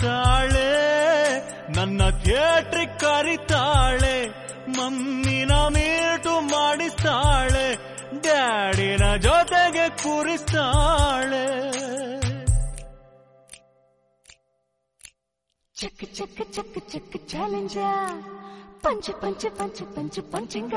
ಮಾಡ್ತಾಳೆ ನನ್ನ ಥಿಯೇಟ್ರಿಕ್ ಕರಿತಾಳೆ ಮಮ್ಮಿನ ಮೀಟು ಮಾಡಿಸ್ತಾಳೆ ಡ್ಯಾಡಿನ ಜೊತೆಗೆ ಕೂರಿಸ್ತಾಳೆ ಚಕ್ ಚಕ್ ಚಕ್ ಚಕ್ ಚಾಲೆಂಜ ಪಂಚ ಪಂಚ ಪಂಚ ಪಂಚ ಪಂಚಿಂಗ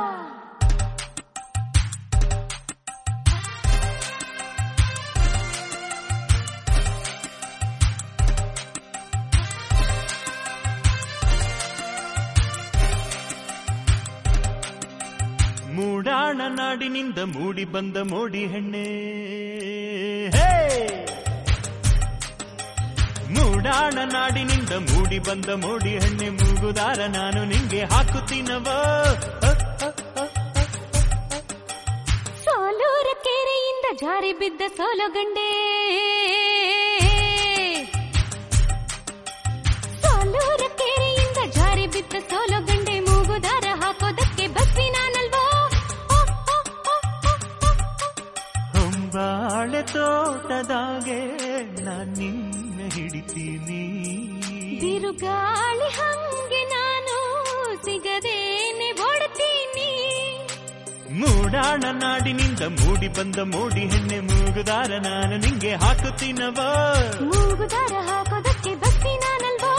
ಮೂಡಾಣ ನಾಡಿನಿಂದ ಮೂಡಿ ಬಂದ ಮೋಡಿ ಹೆಣ್ಣೆ ಹೇ! ಮೂಡಾಣ ನಾಡಿನಿಂದ ಮೂಡಿ ಬಂದ ಮೋಡಿ ಹೆಣ್ಣೆ ಮೂಗುದಾರ ನಾನು ನಿಂಗೆ ಹಾಕುತ್ತೀನವ ಸೋಲೂರ ಕೆರೆಯಿಂದ ಜಾರಿ ಬಿದ್ದ ಸೋಲಗಂಡೆ ಸೋಲೂರ ಕೆರೆಯಿಂದ ಜಾರಿ ಬಿದ್ದ ಸೋಲಗಂಡೆ ಮೂಗುದಾರ ಹಾಕೋದಕ್ಕೆ ಬಸ್ಸಿ ನಾನಲ್ವೋ ಓ, ಓ, ಓ, ಓ, ಓ, ಓ. ಹೊಂಬಾಳೆ ತೋಟದಾಗೆ ನಾನ್ ನಿನ್ನ ಹಿಡಿತೀನಿ ಬಿರುಗಾಳಿ ಹಂಗೆ ನಾನು ಸಿಗದೇನೆ ಓಡ್ತೀನಿ ಮೂಡಾಣ ನಾಡಿನಿಂದ ಮೂಡಿ ಬಂದ ಮೋಡಿ ಹೆಣ್ಣೆ ಮೂಗುದಾರ ನಾನು ನಿಂಗೆ ಹಾಕುತ್ತೀನವ ಮೂಗುದಾರ ಹಾಕೋದಕ್ಕೆ ಬಸ್ಸಿ ನಾನಲ್ವೋ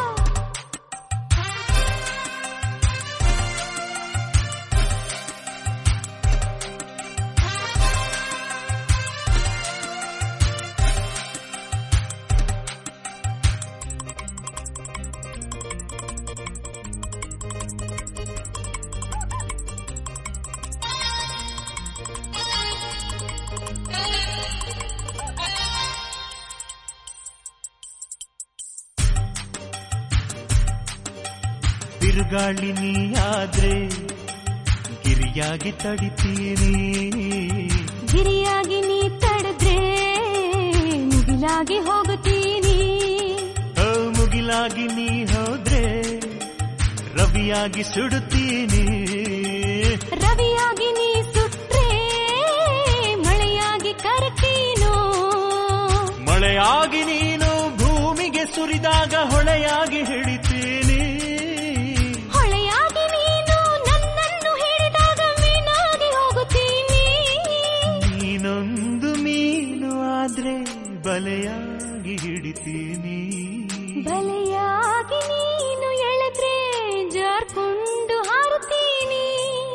ಬಿರುಗಾಳಿ ನೀಯಾದ್ರೆ ಗಿರಿಯಾಗಿ ತಡಿತೀನಿ ಗಿರಿಯಾಗಿ ನೀ ತಡೆದ್ರೆ ಮುಗಿಲಾಗಿ ಹೋಗುತ್ತೀನಿ ಓ ಮುಗಿಲಾಗಿ ನೀ ಹೋದ್ರೆ ರವಿಯಾಗಿ ಸುಡುತ್ತೀನಿ ರವಿಯಾಗಿ ನೀ ಸುಟ್ರೆ ಮಳೆಯಾಗಿ ಕರತೀನೋ ಮಳೆಯಾಗಿ ನೀನು ಭೂಮಿಗೆ ಸುರಿದಾಗ ಹೊಳೆಯಾಗಿ ಹಿಡಿತೀನಿ ಹೊಳೆಯಾಗಿ ನೀನು ನನ್ನನ್ನು ಹಿಡಿದಾಗ ಮೀನಾಗಿ ಹೋಗುತ್ತೀನಿ ನೀನೊಂದು ಮೀನು ಆದ್ರೆ ಬಲೆಯಾಗಿ ಹಿಡಿತೀನಿ ಬಲೆಯಾಗಿ ನೀನು ಎಳೆದ್ರೆ ಜಾರ್ಕೊಂಡು ಹಾರುತ್ತೀನಿ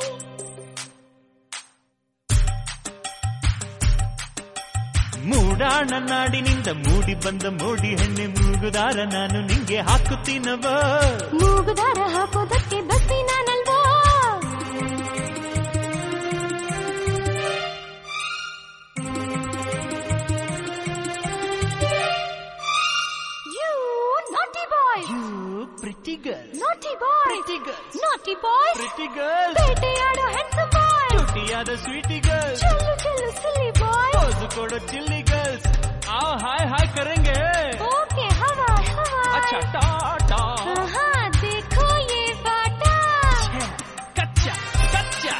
ಮೂಡಾಣ ನಾಡಿನಿಂದ ಮೂಡಿ ಬಂದ ಮೋಡಿ ಹೆಣ್ಣೆ ಮೂಗುದಾರ ನಾನು ನಿಂಗೆ ಹಾಕುತ್ತೀನವ ಮೂಗುದಾರ ಹಾಕೋದಕ್ಕೆ ಬಸ್ಸಿ ನಾನಲ್ವೋ You naughty boys! Pretty girl Naughty boys! Pretty girl Naughty boys! Pretty girl ಬೇಟೆಯಾಡೋ handsome boys! ಚುಟಿಯಾದ ಸ್ವೀಟಿ ಗರ್ಲ್ ಚಲ್ಲು ಚಲ್ಲು silly boys! ಪೋಸು ಕೊಡೋ ಚಿಲ್ಲಿ ಗರ್ಲ್ಸ್ ಆ ಹಾಯ್ ಹಾಯ್ ಕರೆಂಗೆ Okay, हवा हवा अच्छा टाटा हाँ देखो ये बाटा कच्चा कच्चा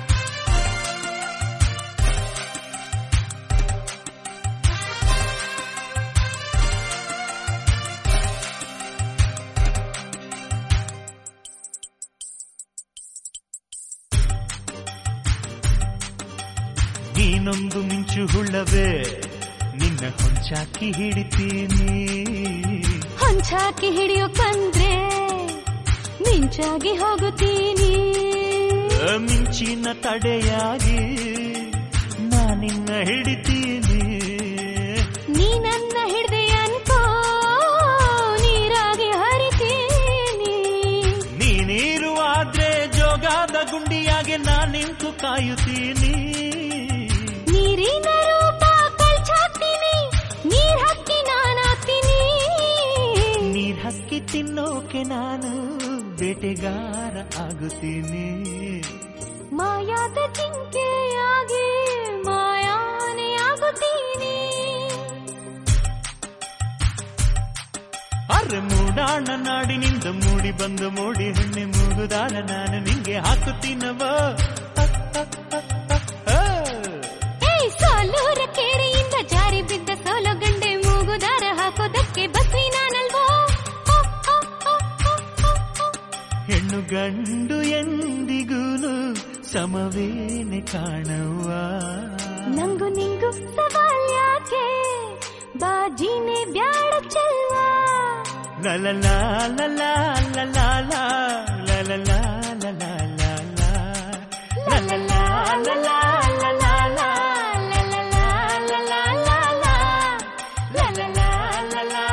ನೀನೊಂದು ಮಿಂಚು ಹುಳ್ಳವೇ ನಿನ್ನ ಹೊಂಚಾಕಿ ಹಿಡಿತೀನಿ ಹೊಂಚಾಕಿ ಹಿಡಿಯೋಕಂದ್ರೆ ಮಿಂಚಾಗಿ ಹೋಗುತ್ತೀನಿ ಆ ಮಿಂಚಿನ ತಡೆಯಾಗಿ ನಾನಿನ್ನ ಹಿಡಿತೀನಿ ನೀ ನನ್ನ ಹಿಡ್ದೆ ಅನ್ಕೋ ನೀರಾಗಿ ಹರಿತೀನಿ ನೀ ನೀರು ಆದ್ರೆ ಜೋಗಾದ ಗುಂಡಿಯಾಗೆ ನಾನ್ ನಿಂತು ಕಾಯುತ್ತೀನಿ ನೀರಿನ ರೂಪ ಕಳ್ಚಾಕ್ತೀನಿ ನೀರ್ ಹಕ್ಕಿ ನಾನಾಗ್ತೀನಿ ನೀರ್ ಹಕ್ಕಿ ತಿನ್ನೋಕೆ ನಾನು ಬೇಟೆಗಾರ ಆಗುತ್ತೀನಿ ಮಾಯಾದ ಜಿಂಕೆಯಾಗಿ ಮಾಯಾನೆ ಆಗುತ್ತೀನಿ ಅರೆ ಮೂಡಾಣ ನಾಡಿನಿಂದ ಮೂಡಿ ಬಂದ ಮೋಡಿ ಹೆಣ್ಣೆ ಮೂಗುದಾರ ನಾನು ನಿಂಗೆ ಹಾಕುತ್ತೀನವ ಏಯ್ ಸೋಲೂರ ಕೆರೆಯಿಂದ ಜಾರಿ ಬಿದ್ದ ಸೋಲೋ ಗಂಡೆ ಮೂಗುದಾರ ಹಾಕೋದಕ್ಕೆ ಬಸ್ವಿ ನಾನಲ್ಲ ಗಂಡು ಎಂದಿಗೂನು ಸಮವೇನೆ ಕಾಣವ್ವ ನಂಗು ನಿಂಗು ಸವಾಲ್ ಯಾಕೆ ಬಾಜಿನೇ ಬ್ಯಾಡ ಚೆಲ್ವಾ ಲಲಲ ಲಲ ಲಲ ಲಲ ಲಲ ಲಲ ಲಲ ಲಲ ಲಲ ಲಲ ಲಲ ಲಲ ಲಲ ಲಲ ಲಲ ಲಲ